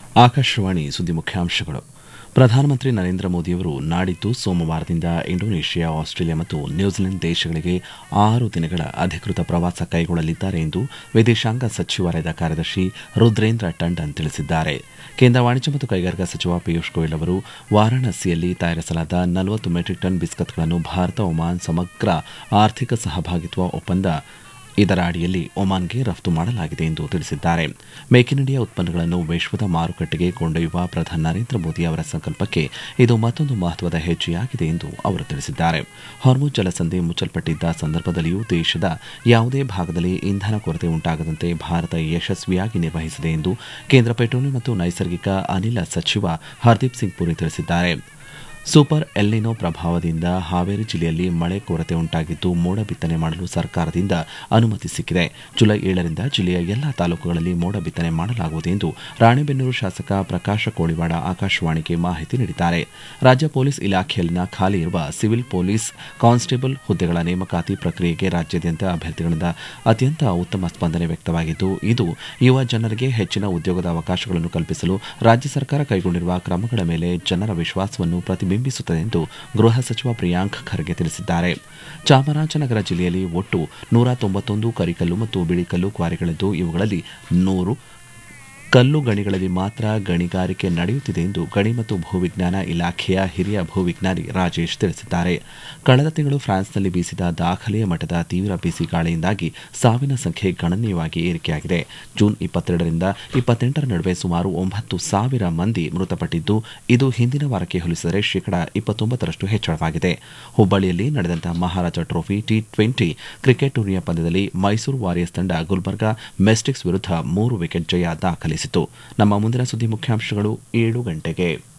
ಆಕಾಶವಾಣಿ ಸುದ್ದಿ ಮುಖ್ಯಾಂಶಗಳು ಪ್ರಧಾನಮಂತ್ರಿ ನರೇಂದ್ರ ಮೋದಿಯವರು ನಾಡಿದ್ದು ಸೋಮವಾರದಿಂದ ಇಂಡೋನೇಷ್ಯಾ ಆಸ್ಟ್ರೇಲಿಯಾ ಮತ್ತು ನ್ಯೂಜಿಲೆಂಡ್ ದೇಶಗಳಿಗೆ ಆರು ದಿನಗಳ ಅಧಿಕೃತ ಪ್ರವಾಸ ಕೈಗೊಳ್ಳಲಿದ್ದಾರೆ ಎಂದು ವಿದೇಶಾಂಗ ಸಚಿವಾಲಯದ ಕಾರ್ಯದರ್ಶಿ ರುದ್ರೇಂದ್ರ ಟಂಡನ್ ತಿಳಿಸಿದ್ದಾರೆ ಕೇಂದ್ರ ವಾಣಿಜ್ಯ ಮತ್ತು ಕೈಗಾರಿಕಾ ಸಚಿವ ಪಿಯೂಷ್ ಗೋಯಲ್ ಅವರು ವಾರಾಣಸಿಯಲ್ಲಿ ತಯಾರಿಸಲಾದ ನಲವತ್ತು ಮೆಟ್ರಿಕ್ ಟನ್ ಬಿಸ್ಕತ್ಗಳನ್ನು ಭಾರತ ಒಮಾನ್ ಸಮಗ್ರ ಆರ್ಥಿಕ ಸಹಭಾಗಿತ್ವ ಒಪ್ಪಂದ ಇದರ ಅಡಿಯಲ್ಲಿ ಒಮಾನ್ಗೆ ರಫ್ತು ಮಾಡಲಾಗಿದೆ ಎಂದು ತಿಳಿಸಿದ್ದಾರೆ ಮೇಕ್ ಇನ್ ಇಂಡಿಯಾ ಉತ್ಪನ್ನಗಳನ್ನು ವಿಶ್ವದ ಮಾರುಕಟ್ಟೆಗೆ ಕೊಂಡೊಯ್ಯುವ ಪ್ರಧಾನಿ ನರೇಂದ್ರ ಮೋದಿ ಅವರ ಸಂಕಲ್ಪಕ್ಕೆ ಇದು ಮತ್ತೊಂದು ಮಹತ್ವದ ಹೆಜ್ಜೆಯಾಗಿದೆ ಎಂದು ಅವರು ತಿಳಿಸಿದ್ದಾರೆ ಹಾರ್ಮುಜ್ ಜಲಸಂಧಿ ಮುಚ್ಚಲ್ಪಟ್ಟಿದ್ದ ಸಂದರ್ಭದಲ್ಲಿಯೂ ದೇಶದ ಯಾವುದೇ ಭಾಗದಲ್ಲಿ ಇಂಧನ ಕೊರತೆ ಉಂಟಾಗದಂತೆ ಭಾರತ ಯಶಸ್ವಿಯಾಗಿ ನಿರ್ವಹಿಸಿದೆ ಎಂದು ಕೇಂದ್ರ ಪೆಟ್ರೋಲಿಯಂ ಮತ್ತು ನೈಸರ್ಗಿಕ ಅನಿಲ ಸಚಿವ ಹರ್ದೀಪ್ ಸಿಂಗ್ ಪುರಿ ತಿಳಿಸಿದ್ದಾರೆ ಸೂಪರ್ ಎಲ್ನಿನೋ ಪ್ರಭಾವದಿಂದ ಹಾವೇರಿ ಜಿಲ್ಲೆಯಲ್ಲಿ ಮಳೆ ಕೊರತೆ ಉಂಟಾಗಿದ್ದು ಮೋಡ ಬಿತ್ತನೆ ಮಾಡಲು ಸರ್ಕಾರದಿಂದ ಅನುಮತಿ ಸಿಕ್ಕಿದೆ ಜುಲೈ ಏಳರಿಂದ ಜಿಲ್ಲೆಯ ಎಲ್ಲಾ ತಾಲೂಕುಗಳಲ್ಲಿ ಮೋಡ ಬಿತ್ತನೆ ಮಾಡಲಾಗುವುದು ಎಂದು ರಾಣೆಬೆನ್ನೂರು ಶಾಸಕ ಪ್ರಕಾಶ ಕೋಳಿವಾಡ ಆಕಾಶವಾಣಿಗೆ ಮಾಹಿತಿ ನೀಡಿದ್ದಾರೆ ರಾಜ್ಯ ಪೊಲೀಸ್ ಇಲಾಖೆಯಲ್ಲಿನ ಖಾಲಿ ಇರುವ ಸಿವಿಲ್ ಪೊಲೀಸ್ ಕಾನ್ಸ್ಟೇಬಲ್ ಹುದ್ದೆಗಳ ನೇಮಕಾತಿ ಪ್ರಕ್ರಿಯೆಗೆ ರಾಜ್ಯಾದ್ಯಂತ ಅಭ್ಯರ್ಥಿಗಳಿಂದ ಅತ್ಯಂತ ಉತ್ತಮ ಸ್ಪಂದನೆ ವ್ಯಕ್ತವಾಗಿದ್ದು ಇದು ಯುವ ಜನರಿಗೆ ಹೆಚ್ಚಿನ ಉದ್ಯೋಗದ ಅವಕಾಶಗಳನ್ನು ಕಲ್ಪಿಸಲು ರಾಜ್ಯ ಸರ್ಕಾರ ಕೈಗೊಂಡಿರುವ ಕ್ರಮಗಳ ಮೇಲೆ ಜನರ ವಿಶ್ವಾಸವನ್ನು ಪ್ರತಿಬಿಂಬಿಸುತ್ತದೆ ಎಂದು ಗೃಹ ಸಚಿವ ಪ್ರಿಯಾಂಕ್ ಖರ್ಗೆ ತಿಳಿಸಿದ್ದಾರೆ ಚಾಮರಾಜನಗರ ಜಿಲ್ಲೆಯಲ್ಲಿ ಒಟ್ಟು ನೂರ ತೊಂಬತ್ತೊಂದು ಕರಿಕಲ್ಲು ಮತ್ತು ಬಿಳಿಕಲ್ಲು ಕ್ವಾರಿಗಳಿದ್ದು ಇವುಗಳಲ್ಲಿ ನೂರು ಕಲ್ಲು ಗಣಿಗಳಲ್ಲಿ ಮಾತ್ರ ಗಣಿಗಾರಿಕೆ ನಡೆಯುತ್ತಿದೆ ಎಂದು ಗಣಿ ಮತ್ತು ಭೂವಿಜ್ಞಾನ ಇಲಾಖೆಯ ಹಿರಿಯ ಭೂವಿಜ್ಞಾನಿ ರಾಜೇಶ್ ತಿಳಿಸಿದ್ದಾರೆ ಕಳೆದ ತಿಂಗಳು ಫ್ರಾನ್ಸ್ನಲ್ಲಿ ಬೀಸಿದ ದಾಖಲೆಯ ಮಟ್ಟದ ತೀವ್ರ ಬಿಸಿ ಗಾಳಿಯಿಂದಾಗಿ ಸಾವಿನ ಸಂಖ್ಯೆ ಗಣನೀಯವಾಗಿ ಏರಿಕೆಯಾಗಿದೆ ಜೂನ್ ಇಪ್ಪತ್ತೆರಡರಿಂದ ಇಪ್ಪತ್ತೆಂಟರ ನಡುವೆ ಸುಮಾರು ಒಂಬತ್ತು ಸಾವಿರ ಮಂದಿ ಮೃತಪಟ್ಟಿದ್ದು ಇದು ಹಿಂದಿನ ವಾರಕ್ಕೆ ಹೋಲಿಸಿದರೆ ಶೇಕಡಾ ಇಪ್ಪತ್ತೊಂಬತ್ತರಷ್ಟು ಹೆಚ್ಚಳವಾಗಿದೆ ಹುಬ್ಬಳ್ಳಿಯಲ್ಲಿ ನಡೆದಂತಹ Maharaja trophy T twenty cricket ಟೂರ್ನಿಯ ಪಂದ್ಯದಲ್ಲಿ ಮೈಸೂರು ವಾರಿಯರ್ಸ್ ತಂಡ ಗುಲ್ಬರ್ಗಾ ಮೆಸ್ಟಿಕ್ಸ್ ವಿರುದ್ಧ ಮೂರು ವಿಕೆಟ್ ಜಯ ದಾಖಲಿಸಿತು ನಮ್ಮ ಮುಂದಿನ ಸುದ್ದಿ ಮುಖ್ಯಾಂಶಗಳು ಏಳು ಗಂಟೆಗೆ